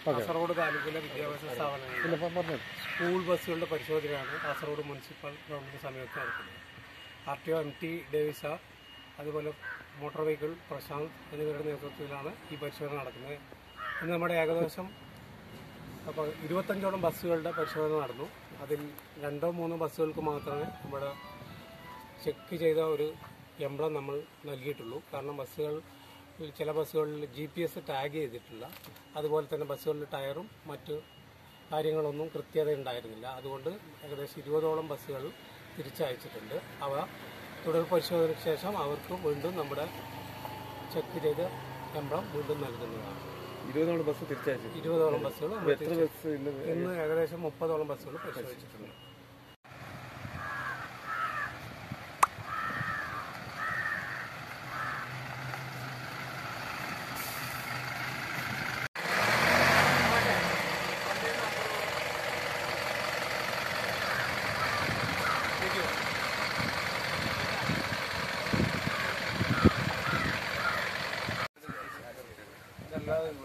കാസർഗോഡ് താലൂക്കിലെ വിദ്യാഭ്യാസ സ്ഥാപനങ്ങളിൽ ഇല്ല പ- പറഞ്ഞോ സ്കൂൾ ബസ്സുകളുടെ പരിശോധനയാണ് കാസർഗോഡ് മുനിസിപ്പൽ ഗവൺമെന്റ് സമയത്ത് നടക്കുന്നത് R T O M T ഡേവിസ അതുപോലെ മോട്ടോർ വെഹിക്കിൾ പ്രശാന്ത് എന്നിവരുടെ നേതൃത്വത്തിലാണ് ഈ പരിശോധന നടക്കുന്നത് ഇന്ന് നമ്മുടെ ഏകദേശം അപ്പോൾ ഇരുപത്തഞ്ചോളം ബസ്സുകളുടെ പരിശോധന നടന്നു അതിൽ രണ്ടോ മൂന്നോ ബസ്സുകൾക്ക് മാത്രമേ നമ്മുടെ ചെക്ക് ചെയ്ത ഒരു എംബ്ലം നമ്മൾ നൽകിയിട്ടുള്ളൂ കാരണം ബസ്സുകൾ ചില ബസ്സുകളിൽ ജി പി എസ് ടാഗ് ചെയ്തിട്ടില്ല അതുപോലെ തന്നെ ബസ്സുകളിൽ ടയറും മറ്റ് കാര്യങ്ങളൊന്നും കൃത്യത ഉണ്ടായിരുന്നില്ല അതുകൊണ്ട് ഏകദേശം ഇരുപതോളം ബസ്സുകൾ തിരിച്ചയച്ചിട്ടുണ്ട് അവ തുടർ പരിശോധനയ്ക്ക് ശേഷം അവർക്ക് വീണ്ടും നമ്മുടെ ചെക്ക് ചെയ്ത എംബ്ലം വീണ്ടും നൽകുന്നതാണ് ഇരുപതോളം ബസ് തിരിച്ചയച്ചു ഇരുപതോളം ബസ്സുകൾ നമ്മൾ എത്ര ബസ് ഇന്ന് ഇന്ന് ഏകദേശം മുപ്പതോളം ബസ്സുകൾ പരിശോധിച്ചിട്ടുണ്ട്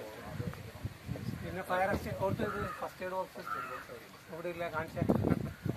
പിന്നെ fire extinguisher first aid box ഇവിടെ ഇല്ല കാണിച്ചേ